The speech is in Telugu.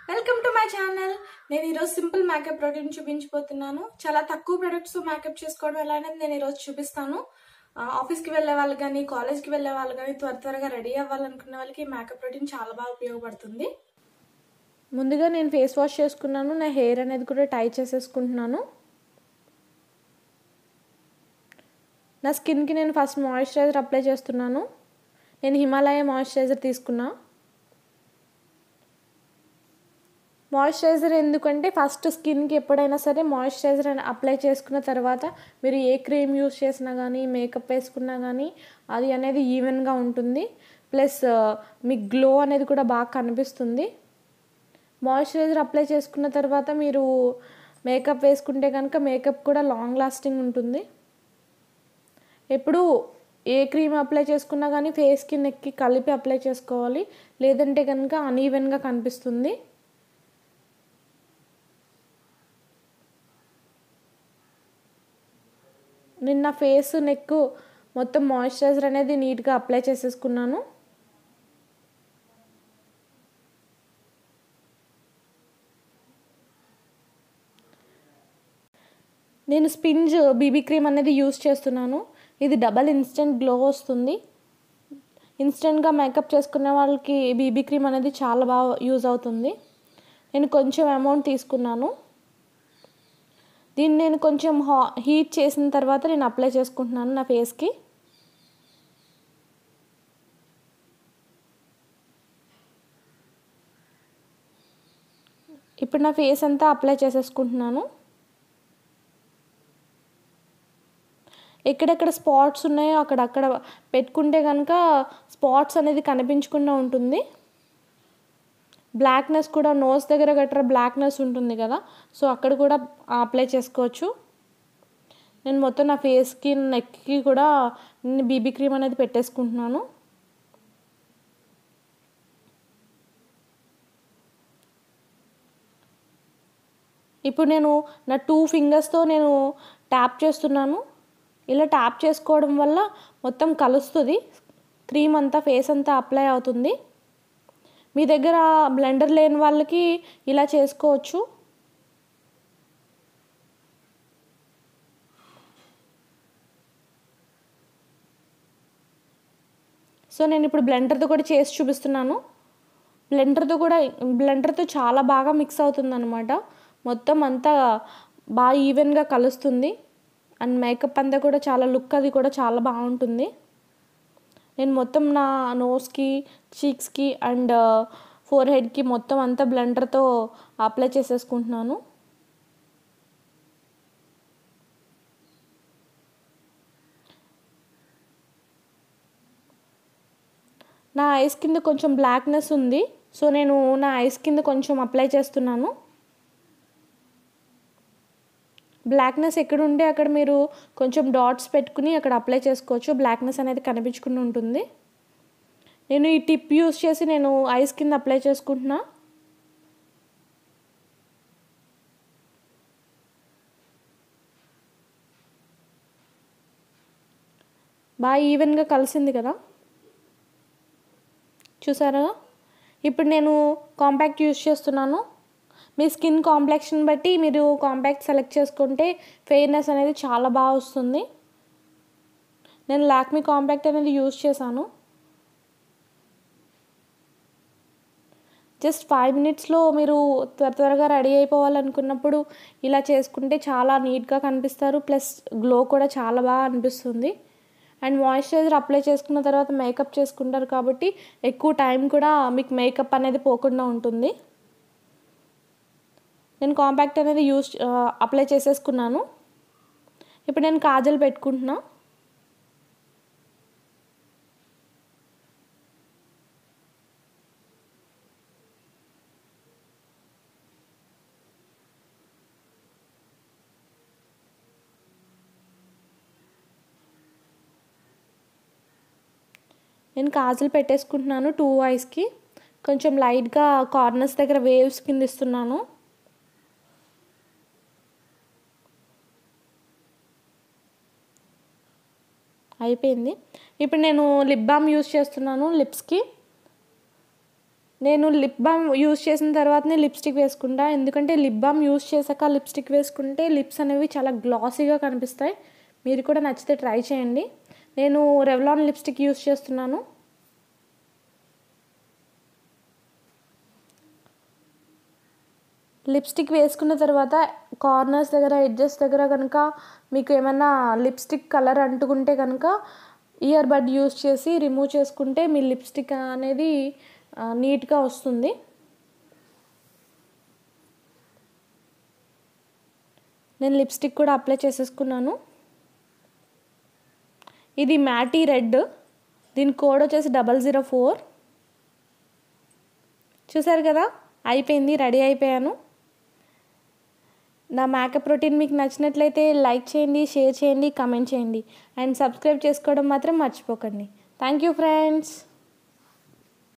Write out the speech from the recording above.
వెల్కమ్ టు మై ఛానల్ నేను ఈరోజు సింపుల్ మేకప్ రొటీన్ చూపించబోతున్నాను చాలా తక్కువ ప్రొడక్ట్స్ మేకప్ చేసుకోవడం ఎలా అనేది నేను ఈరోజు చూపిస్తాను ఆ, ఆఫీస్కి వెళ్ళే వాళ్ళు కానీ కాలేజ్కి వెళ్ళే వాళ్ళు కానీ త్వర త్వరగా రెడీ అవ్వాలనుకునే వాళ్ళకి ఈ మేకప్ రొటీన్ చాలా బాగా ఉపయోగపడుతుంది ముందుగా నేను ఫేస్ వాష్ చేసుకున్నాను నా హెయిర్ అనేది కూడా టై చేసేసుకుంటున్నాను నా స్కిన్కి నేను ఫస్ట్ మాయిశ్చరైజర్ అప్లై చేస్తున్నాను నేను హిమాలయ మాయిశ్చరైజర్ తీసుకున్నా మాయిశ్చరైజర్ ఎందుకంటే ఫస్ట్ స్కిన్కి ఎప్పుడైనా సరే మాయిశ్చరైజర్ అప్లై చేసుకున్న తర్వాత మీరు ఏ క్రీమ్ యూస్ చేసినా కానీ మేకప్ వేసుకున్నా కానీ అది అనేది ఈవెన్గా ఉంటుంది ప్లస్ మీకు గ్లో అనేది కూడా బాగా కనిపిస్తుంది మాయిశ్చరైజర్ అప్లై చేసుకున్న తర్వాత మీరు మేకప్ వేసుకుంటే కనుక మేకప్ కూడా లాంగ్ లాస్టింగ్ ఉంటుంది ఎప్పుడు ఏ క్రీమ్ అప్లై చేసుకున్నా కానీ ఫేస్కి నెక్కి కలిపి అప్లై చేసుకోవాలి లేదంటే కనుక అన్ఈవెన్గా కనిపిస్తుంది నిన్న ఫేస్ నెక్ మొత్తం మాయిశ్చరైజర్ అనేది నీట్గా అప్లై చేసేసుకున్నాను నేను స్పింజ్ బీబీ క్రీమ్ అనేది యూస్ చేస్తున్నాను ఇది డబల్ ఇన్స్టెంట్ గ్లో వస్తుంది ఇన్స్టెంట్గా మేకప్ చేసుకునే వాళ్ళకి బీబీ క్రీమ్ అనేది చాలా బాగా యూజ్ అవుతుంది నేను కొంచెం అమౌంట్ తీసుకున్నాను దీన్ని నేను కొంచెం హా హీట్ చేసిన తర్వాత నేను అప్లై చేసుకుంటున్నాను నా ఫేస్కి ఇప్పుడు నా ఫేస్ అంతా అప్లై చేసేసుకుంటున్నాను ఎక్కడెక్కడ స్పాట్స్ ఉన్నాయో అక్కడక్కడ పెట్టుకుంటే కనుక స్పాట్స్ అనేది కనిపించకుండా ఉంటుంది బ్లాక్నెస్ కూడా నోస్ దగ్గర గట్రా బ్లాక్నెస్ ఉంటుంది కదా సో అక్కడ కూడా అప్లై చేసుకోవచ్చు నేను మొత్తం నా ఫేస్కి నెక్కి కూడా బీబీ క్రీమ్ అనేది పెట్టేసుకుంటున్నాను ఇప్పుడు నేను నా టూ ఫింగర్స్తో నేను ట్యాప్ చేస్తున్నాను ఇలా ట్యాప్ చేసుకోవడం వల్ల మొత్తం కలుస్తుంది క్రీమ్ అంతా ఫేస్ అంతా అప్లై అవుతుంది మీ దగ్గర బ్లెండర్ లేని వాళ్ళకి ఇలా చేసుకోవచ్చు సో నేను ఇప్పుడు బ్లెండర్తో కూడా చేసి చూపిస్తున్నాను బ్లెండర్తో కూడా బ్లెండర్తో చాలా బాగా మిక్స్ అవుతుంది అనమాట మొత్తం అంతా బాగా ఈవెన్గా కలుస్తుంది అండ్ మేకప్ అంతా కూడా చాలా లుక్ అది కూడా చాలా బాగుంటుంది నేను మొత్తం నా నోస్కి చీక్స్కి అండ్ ఫోర్ హెడ్కి మొత్తం అంతా బ్లెండర్తో అప్లై చేసేసుకుంటున్నాను నా ఐస్ కింద కొంచెం బ్లాక్నెస్ ఉంది సో నేను నా ఐస్ కింద కొంచెం అప్లై చేస్తున్నాను బ్లాక్నెస్ ఎక్కడ ఉంటే అక్కడ మీరు కొంచెం డాట్స్ పెట్టుకుని అక్కడ అప్లై చేసుకోవచ్చు బ్లాక్నెస్ అనేది కనిపించకుండా ఉంటుంది నేను ఈ టిప్ యూస్ చేసి నేను ఐస్ కింద అప్లై చేసుకుంటున్నా బాగా ఈవెన్గా కలిసింది కదా చూసారా ఇప్పుడు నేను కాంపాక్ట్ యూస్ చేస్తున్నాను మీ స్కిన్ కాంప్లెక్షన్ బట్టి మీరు కాంపాక్ట్ సెలెక్ట్ చేసుకుంటే ఫెయిర్నెస్ అనేది చాలా బాగా వస్తుంది నేను లాక్మీ కాంపాక్ట్ అనేది యూస్ చేశాను జస్ట్ ఫైవ్ మినిట్స్లో మీరు త్వర త్వరగా రెడీ అయిపోవాలనుకున్నప్పుడు ఇలా చేసుకుంటే చాలా నీట్గా కనిపిస్తారు ప్లస్ గ్లో కూడా చాలా బాగా అనిపిస్తుంది అండ్ మాయిశ్చరైజర్ అప్లై చేసుకున్న తర్వాత మేకప్ చేసుకుంటారు కాబట్టి ఎక్కువ టైం కూడా మీకు మేకప్ అనేది పోకుండా ఉంటుంది నేను కాంపాక్ట్ అనేది యూస్ అప్లై చేసేసుకున్నాను ఇప్పుడు నేను కాజల్ పెట్టుకుంటున్నా నేను కాజల్ పెట్టేసుకుంటున్నాను టూ ఐస్కి కొంచెం లైట్గా కార్నర్స్ దగ్గర వేవ్స్ కింద ఇస్తున్నాను అయిపోయింది ఇప్పుడు నేను లిప్ బామ్ యూస్ చేస్తున్నాను లిప్స్కి నేను లిప్ బామ్ యూస్ చేసిన తర్వాతనే లిప్స్టిక్ వేసుకుంటా ఎందుకంటే లిప్ బామ్ యూస్ చేశాక లిప్స్టిక్ వేసుకుంటే లిప్స్ అనేవి చాలా గ్లాసీగా కనిపిస్తాయి మీరు కూడా నచ్చితే ట్రై చేయండి నేను రెవ్లాన్ లిప్స్టిక్ యూస్ చేస్తున్నాను లిప్స్టిక్ వేసుకున్న తర్వాత కార్నర్స్ దగ్గర ఎడ్జెస్ దగ్గర కనుక మీకు ఏమైనా లిప్స్టిక్ కలర్ అంటుకుంటే కనుక ఇయర్ బడ్ యూస్ చేసి రిమూవ్ చేసుకుంటే మీ లిప్స్టిక్ అనేది నీట్గా వస్తుంది నేను లిప్స్టిక్ కూడా అప్లై చేసేసుకున్నాను ఇది మ్యాటీ రెడ్ దీని కోడ్ వచ్చేసి డబల్ జీరో ఫోర్ చూసారు కదా అయిపోయింది రెడీ అయిపోయాను నా మేకప్ రొటీన్ మీకు నచ్చినట్లయితే లైక్ చేయండి షేర్ చేయండి కమెంట్ చేయండి అండ్ సబ్స్క్రైబ్ చేసుకోవడం మాత్రం మర్చిపోకండి థ్యాంక్ యూ ఫ్రెండ్స్